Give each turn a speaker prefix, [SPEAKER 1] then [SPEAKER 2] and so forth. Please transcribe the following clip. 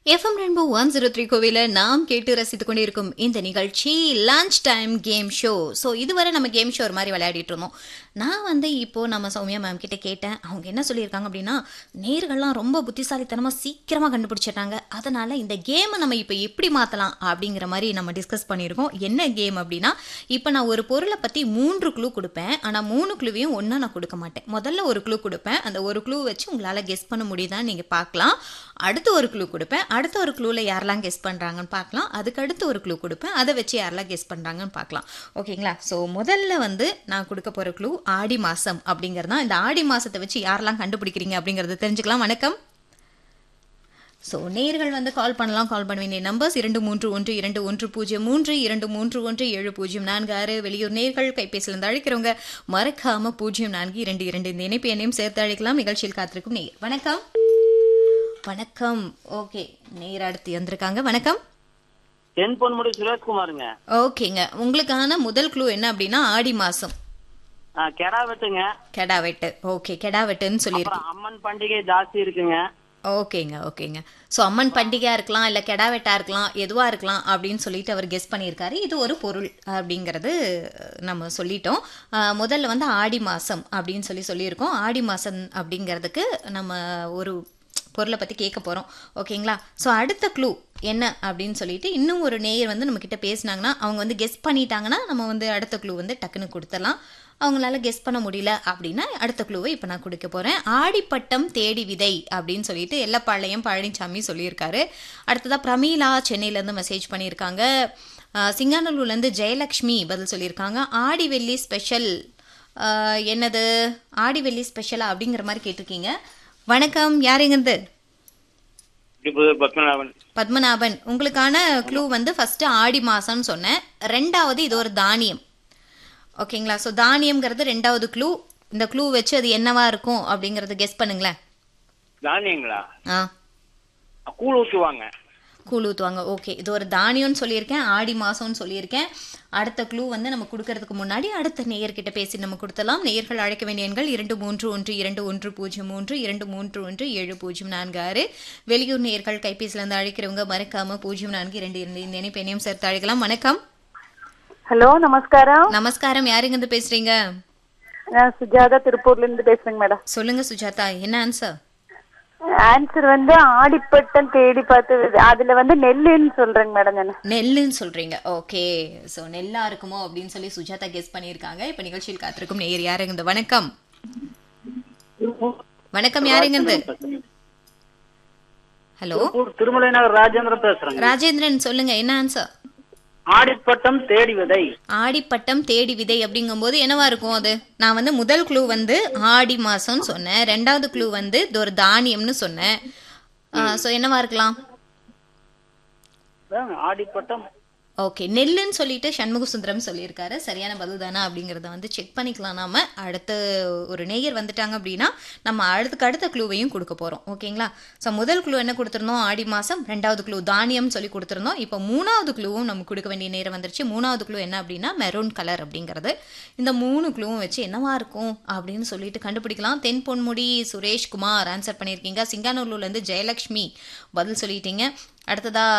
[SPEAKER 1] FM rainbow one zero three கோவில நாம் கேட்டு ரசித்துக் கொண்டிருக்கும் இந்த நிகழ்ச்சி lunch time game show so இதுவரை நம்ம கேம் ஷோ ஒரு மாதிரி விளையாடிட்டு இருந்தோம் நான் வந்து இப்போ நம்ம சௌமியா மேம் கிட்ட கேட்டேன் அவங்க என்ன சொல்லியிருக்காங்க அப்படின்னா நேர்கள்லாம் ரொம்ப புத்திசாலித்தனமாக சீக்கிரமாக கண்டுபிடிச்சிட்டாங்க அதனால இந்த கேமை நம்ம இப்போ எப்படி மாற்றலாம் அப்படிங்கிற மாதிரி நம்ம டிஸ்கஸ் பண்ணியிருக்கோம் என்ன கேம் அப்படின்னா இப்போ நான் ஒரு பொருளை பற்றி மூன்று க்ளூ கொடுப்பேன் ஆனால் மூணு க்ளூவையும் ஒன்றா நான் கொடுக்க மாட்டேன் முதல்ல ஒரு க்ளூ கொடுப்பேன் அந்த ஒரு க்ளூ வச்சு உங்களால் கெஸ் பண்ண முடியுதான்னு நீங்கள் பார்க்கலாம் அடுத்து ஒரு க்ளூ கொடுப்பேன் அடுத்த ஒரு க்ளூவில் யாரெல்லாம் கெஸ் பண்ணுறாங்கன்னு பார்க்கலாம் அதுக்கு அடுத்து ஒரு க்ளூ கொடுப்பேன் அதை வச்சு யாரெல்லாம் கெஸ் பண்ணுறாங்கன்னு பார்க்கலாம் ஓகேங்களா ஸோ முதல்ல வந்து நான் கொடுக்க போகிற க்ளூ ஆடி மாதம் அப்படிங்கிறது தான் இந்த ஆடி மாதத்தை வச்சு யாரெல்லாம் கண்டுபிடிக்கிறீங்க அப்படிங்கிறத தெரிஞ்சுக்கலாம் வணக்கம் ஸோ நேர்கள் வந்து கால் பண்ணலாம் கால் பண்ண வேண்டிய நம்பர்ஸ் இரண்டு மூன்று ஒன்று இரண்டு ஒன்று பூஜ்ஜியம் மூன்று இரண்டு மூன்று ஒன்று ஏழு பூஜ்ஜியம் நான்கு ஆறு வெளியூர் நேர்கள் கைபேசியிலிருந்து அழைக்கிறவங்க மறக்காம பூஜ்ஜியம் நான்கு இரண்டு இரண்டு இந்த இணைப்பு எண்ணையும் சேர்த்து அழைக்கலாம் நிகழ்ச்சியில் காத்திருக்கும் நேர் வணக்கம் வணக்கம் ஓகே நேர் அடுத்து வந்திருக்காங்க வணக்கம்
[SPEAKER 2] தென் பொன்முடி சுரேஷ்குமாருங்க
[SPEAKER 1] ஓகேங்க உங்களுக்கான முதல் க்ளூ என்ன அப்படின்னா ஆடி மாசம்
[SPEAKER 2] ஆ, கெடா வெட்டுங்க
[SPEAKER 1] கெடா வெட்டு ஓகே கெடா வெட்டுன்னு சொல்லியிருக்கீங்க
[SPEAKER 2] அப்புறம் அம்மன் பண்டிகை ஜாஸ்தி இருக்குங்க
[SPEAKER 1] ஓகேங்க ஓகேங்க ஸோ அம்மன் பண்டிகையாக இருக்கலாம் இல்லை கெடா வெட்டா இருக்கலாம் எதுவாக இருக்கலாம் அப்படின்னு சொல்லிட்டு அவர் கெஸ் பண்ணியிருக்காரு இது ஒரு பொருள் அப்படிங்கிறது நம்ம சொல்லிட்டோம் ஆஹ் முதல்ல வந்து ஆடி மாதம் அப்படின்னு சொல்லி சொல்லியிருக்கோம் ஆடி மாதம் அப்படிங்கிறதுக்கு நம்ம ஒரு பொருளை பற்றி கேட்க போகிறோம் ஓகேங்களா ஸோ அடுத்த க்ளூ என்ன அப்படின்னு சொல்லிட்டு இன்னும் ஒரு நேயர் வந்து நம்மக்கிட்ட பேசினாங்கன்னா அவங்க வந்து கெஸ் பண்ணிட்டாங்கன்னா நம்ம வந்து அடுத்த க்ளூ வந்து டக்குன்னு கொடுத்துடலாம் அவங்களால கெஸ் பண்ண முடியல அப்படின்னா அடுத்த க்ளூவை இப்போ நான் கொடுக்க போகிறேன் ஆடிப்பட்டம் தேடி விதை அப்படின்னு சொல்லிட்டு எல்லப்பாளையம் பழனிசாமி சொல்லியிருக்காரு அடுத்ததாக பிரமீளா சென்னையிலேருந்து மெசேஜ் பண்ணியிருக்காங்க ஆஹ் சிங்காநல்லூர்லேருந்து ஜெயலக்ஷ்மி பதில் சொல்லியிருக்காங்க ஆடி வெள்ளி ஸ்பெஷல் ஆஹ் என்னது ஆடி வெள்ளி ஸ்பெஷலா அப்படிங்கிற மாதிரி கேட்டிருக்கீங்க வணக்கம் யாருங்கிறது
[SPEAKER 2] புதூர் பத்மநாபன்
[SPEAKER 1] பத்மநாபன் உங்களுக்கான க்ளூ வந்து ஃபர்ஸ்ட் ஆடி மாசம்னு சொன்னேன் ரெண்டாவது இது ஒரு தானியம் ஓகேங்களா ஸோ தானியம்ங்கிறது ரெண்டாவது க்ளூ இந்த க்ளூ வச்சு அது என்னவா இருக்கும் அப்படிங்கறத கெஸ் பண்ணுங்களேன்
[SPEAKER 2] தானியங்களா
[SPEAKER 1] ஆ
[SPEAKER 2] கூழ் ஊற்றுவாங்க
[SPEAKER 1] கூழ் ஊற்றுவாங்க ஓகே இது ஒரு தானியம்னு சொல்லியிருக்கேன் ஆடி மாதம்னு சொல்லியிருக்கேன் அடுத்த க்ளூ வந்து நம்ம கொடுக்கறதுக்கு முன்னாடி அடுத்த நேயர்கிட்ட பேசி நம்ம கொடுத்தலாம் நேயர்கள் அழைக்க வேண்டிய எண்கள் இரண்டு மூன்று ஒன்று இரண்டு ஒன்று பூஜ்ஜியம் மூன்று இரண்டு மூன்று ஒன்று ஏழு பூஜ்ஜியம் நான்கு ஆறு வெளியூர் நேயர்கள் கைபேசியிலேருந்து அழைக்கிறவங்க மறக்காம பூஜ்ஜியம் நான்கு இரண்டு இரண்டு இந்த இணைப்பெண்ணையும் சேர்த்து அழைக்கலாம் வணக்கம்
[SPEAKER 3] ஹலோ நமஸ்காரம்
[SPEAKER 1] நமஸ்காரம் யாருங்க பேசுறீங்க
[SPEAKER 3] நான் சுஜாதா திருப்பூர்ல இருந்து பேசுறேங்க மேடம்
[SPEAKER 1] சொல்லுங்க சுஜாதா என்ன ஆன்சர்
[SPEAKER 3] ஆன்சர் வந்து ஆடிப்பட்டம் தேடி பார்த்தது அதுல வந்து நெல்லுன்னு சொல்றேங்க மேடம் நான்
[SPEAKER 1] நெல்லுன்னு சொல்றீங்க ஓகே ஸோ நெல்லா இருக்குமோ அப்படின்னு சொல்லி சுஜாதா கெஸ் பண்ணியிருக்காங்க இப்போ நிகழ்ச்சியில் காத்திருக்கும் நேயர் யாருங்க இந்த வணக்கம் வணக்கம் யாருங்க இந்த ஹலோ
[SPEAKER 2] திருமலை நகர் ராஜேந்திரன் பேசுறேங்க
[SPEAKER 1] ராஜேந்திரன் சொல்லுங்க என்ன ஆன்சர்
[SPEAKER 2] ஆடிப்பட்டம் தேடி விதை
[SPEAKER 1] ஆடிப்பட்டம் தேடி விதை அப்படிங்கும்போது என்னவா இருக்கும் அது நான் வந்து முதல் க்ளூ வந்து ஆடி மாசம்னு சொன்னேன் ரெண்டாவது க்ளூ வந்து இது ஒரு தானியம்னு சொன்னேன் ஸோ என்னவா இருக்கலாம்
[SPEAKER 2] அதாங்க, ஆடிப்பட்டம்
[SPEAKER 1] ஓகே நெல்லுன்னு சொல்லிட்டு சண்முக சுந்தரம் சொல்லியிருக்காரு சரியான பதில் தானா அப்படிங்கிறத வந்து செக் பண்ணிக்கலாம் நாம அடுத்து ஒரு நேயர் வந்துட்டாங்க அப்படின்னா நம்ம அடுத்துக்கு அடுத்த க்ளூவையும் கொடுக்க போறோம் ஓகேங்களா ஸோ முதல் க்ளூ என்ன கொடுத்துருந்தோம் ஆடி மாசம் ரெண்டாவது க்ளூ தானியம் சொல்லி கொடுத்துருந்தோம் இப்போ மூணாவது க்ளூவும் நம்ம கொடுக்க வேண்டிய நேரம் வந்துருச்சு மூணாவது க்ளூ என்ன அப்படின்னா மெரூன் கலர் அப்படிங்கிறது இந்த மூணு க்ளூவும் வச்சு என்னவா இருக்கும் அப்படின்னு சொல்லிட்டு கண்டுபிடிக்கலாம் தென் பொன்முடி சுரேஷ் குமார் ஆன்சர் பண்ணியிருக்கீங்க சிங்கானூர்லேருந்து ஜெயலக்ஷ்மி பதில் சொல்லிட்டீங்க அடுத்ததா